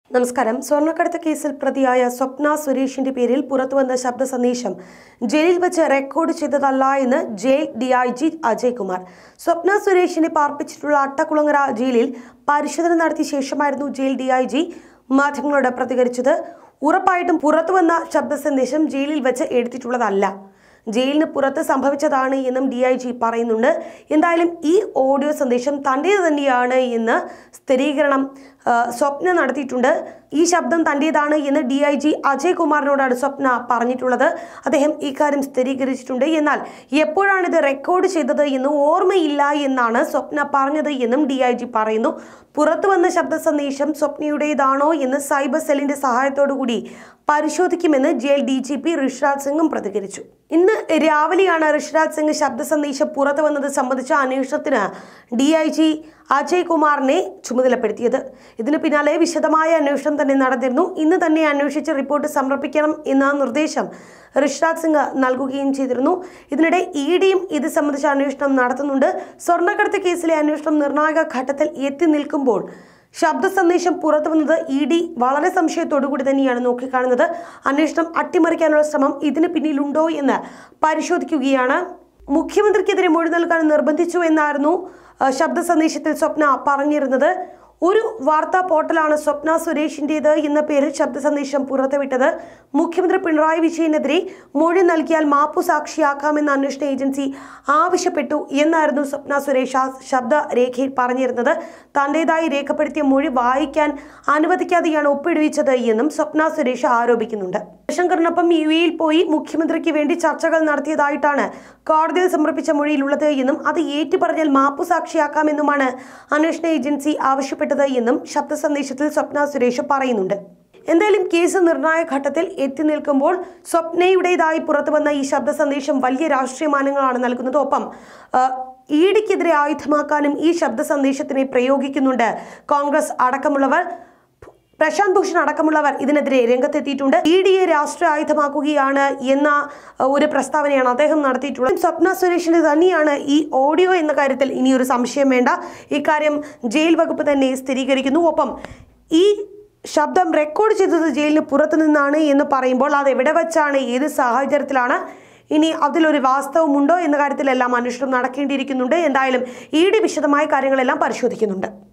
നമസ്കാരം സ്വർണ്ണക്കടത്ത് കേസിൽ പ്രതിയായ സ്വപ്ന സുരേഷിന്റെ പേരിൽ പുറത്തുവന്ന ശബ്ദ സന്ദേശം ജയിലിൽ വെച്ച് റെക്കോർഡ് ചെയ്തതല്ല എന്ന് ജയിൽ ഡിഐജി അജയ് കുമാർ സ്വപ്ന സുരേഷിനെ പാർപ്പിച്ചിട്ടുള്ള അട്ടക്കുളങ്ങര ജയിലിൽ പരിശോധന നടത്തിയ ശേഷമായിരുന്നു ജയിൽ ഡിഐജി മാധ്യമങ്ങളോട് പ്രതികരിച്ചത് ഉറപ്പായിട്ടും പുറത്തുവന്ന ശബ്ദ സന്ദേശം ജയിലിൽ വെച്ച് എടുത്തിട്ടുള്ളതല്ല ജയിലിന് പുറത്ത് സംഭവിച്ചതാണ് എന്നും ഡി ഐ ജി പറയുന്നുണ്ട് എന്തായാലും ഈ ഓഡിയോ സന്ദേശം തൻ്റേത് തന്നെയാണ് എന്ന് സ്ഥിരീകരണം ആ, സ്വപ്ന നടത്തിയിട്ടുണ്ട് ഈ ശബ്ദം തൻ്റേതാണ് എന്ന് ഡി ഐ ജി അജയ് കുമാറിനോടാണ് സ്വപ്ന പറഞ്ഞിട്ടുള്ളത് അദ്ദേഹം ഇക്കാര്യം സ്ഥിരീകരിച്ചിട്ടുണ്ട് എന്നാൽ എപ്പോഴാണ് ഇത് റെക്കോർഡ് ചെയ്തത് എന്ന് ഓർമ്മയില്ല എന്നാണ് സ്വപ്ന പറഞ്ഞത് എന്നും ഡി ഐ ജി പറയുന്നു പുറത്തു വന്ന ശബ്ദ സന്ദേശം സ്വപ്നയുടേതാണോ എന്ന് സൈബർ സെല്ലിന്റെ സഹായത്തോടു കൂടി പരിശോധിക്കുമെന്ന് jail D G P Rishiraj സിംഗും പ്രതികരിച്ചു ഇന്ന് രാവിലെയാണ് ഋഷിരാജ് സിംഗ് ശബ്ദ സന്ദേശം പുറത്തു വന്നത് സംബന്ധിച്ച അന്വേഷണത്തിന് ഡി ഐ ജി അജയ് കുമാറിനെ ചുമതലപ്പെടുത്തിയത് ഇതിന് പിന്നാലെ വിശദമായ അന്വേഷണം തന്നെ നടന്നിരുന്നു ഇന്ന് തന്നെ അന്വേഷിച്ച് റിപ്പോർട്ട് സമർപ്പിക്കണം എന്ന നിർദ്ദേശം ഋഷിരാജ് സിംഗ് നൽകുകയും ചെയ്തിരുന്നു ഇതിനിടെ ഇ ഡിയും ഇത് സംബന്ധിച്ച അന്വേഷണം നടത്തുന്നുണ്ട് സ്വർണ്ണക്കടത്ത് കേസിലെ അന്വേഷണം നിർണായക ഘട്ടത്തിൽ എത്തി നിൽക്കുമ്പോൾ ശബ്ദ സന്ദേശം പുറത്തു വന്നത് ഇ ഡി വളരെ സംശയത്തോടുകൂടി തന്നെയാണ് നോക്കിക്കാണുന്നത് അന്വേഷണം അട്ടിമറിക്കാനുള്ള ശ്രമം ഇതിന് പിന്നിലുണ്ടോ എന്ന് പരിശോധിക്കുകയാണ് മുഖ്യമന്ത്രിക്കെതിരെ മൊഴി നൽകാൻ നിർബന്ധിച്ചു എന്നായിരുന്നു ആ, ശബ്ദ സന്ദേശത്തിൽ സ്വപ്ന പറഞ്ഞിരുന്നത് ഒരു വാർത്താ പോർട്ടലാണ് സ്വപ്ന സുരേഷിൻ്റേത് എന്ന പേരിൽ ശബ്ദ സന്ദേശം പുറത്തുവിട്ടത് മുഖ്യമന്ത്രി പിണറായി വിജയനെതിരെ മൊഴി നൽകിയാൽ മാപ്പു സാക്ഷിയാക്കാമെന്ന് അന്വേഷണ ഏജൻസി ആവശ്യപ്പെട്ടു എന്നായിരുന്നു സ്വപ്ന സുരേഷ് ആ ശബ്ദ രേഖയിൽ പറഞ്ഞിരുന്നത് തൻ്റെതായി രേഖപ്പെടുത്തിയ മൊഴി വായിക്കാൻ അനുവദിക്കാതെയാണ് ഒപ്പിടുവിച്ചത് എന്നും സ്വപ്ന സുരേഷ് ആരോപിക്കുന്നുണ്ട് ശങ്കറിനൊപ്പം യു എയിൽ പോയി മുഖ്യമന്ത്രിക്ക് വേണ്ടി ചർച്ചകൾ നടത്തിയതായിട്ടാണ് കോടതിയിൽ സമർപ്പിച്ച മൊഴിയിലുള്ളത് എന്നും അത് ഏറ്റുപറഞ്ഞാൽ മാപ്പു സാക്ഷിയാക്കാമെന്നുമാണ് അന്വേഷണ ഏജൻസി ആവശ്യപ്പെട്ടത് എന്നും ശബ്ദ സന്ദേശത്തിൽ സ്വപ്ന സുരേഷ് പറയുന്നുണ്ട് എന്തായാലും കേസ് നിർണായക ഘട്ടത്തിൽ എത്തി നിൽക്കുമ്പോൾ സ്വപ്നയുടേതായി പുറത്തു വന്ന ഈ ശബ്ദ സന്ദേശം വലിയ രാഷ്ട്രീയ മാനങ്ങളാണ് നൽകുന്നത് ഒപ്പം ആ, ഇ ഡിക്കെതിരെ ആയുധമാക്കാനും ഈ ശബ്ദ സന്ദേശത്തിനെ പ്രയോഗിക്കുന്നുണ്ട് കോൺഗ്രസ് അടക്കമുള്ളവർ പ്രശാന്ത് ഭൂഷൺ അടക്കമുള്ളവർ ഇതിനെതിരെ രംഗത്തെത്തിയിട്ടുണ്ട് ഇ ഡിയെ രാഷ്ട്രീയ ആയുധമാക്കുകയാണ് എന്ന അഹ്, ഒരു പ്രസ്താവനയാണ് അദ്ദേഹം നടത്തിയിട്ടുള്ളത് സ്വപ്ന സുരേഷിന്റെ തന്നെയാണ് ഈ ഓഡിയോ എന്ന കാര്യത്തിൽ ഇനിയൊരു സംശയം വേണ്ട ഇക്കാര്യം ജയിൽ വകുപ്പ് തന്നെ സ്ഥിരീകരിക്കുന്നു ഒപ്പം ഈ ശബ്ദം റെക്കോർഡ് ചെയ്തത് ജയിലിന് പുറത്തു നിന്നാണ് എന്ന് പറയുമ്പോൾ അത് എവിടെ വെച്ചാണ് ഏത് സാഹചര്യത്തിലാണ് ഇനി അതിലൊരു വാസ്തവമുണ്ടോ എന്ന കാര്യത്തിലെല്ലാം അന്വേഷണം നടക്കേണ്ടിയിരിക്കുന്നുണ്ട് എന്തായാലും ഇ ഡി വിശദമായ കാര്യങ്ങളെല്ലാം പരിശോധിക്കുന്നുണ്ട്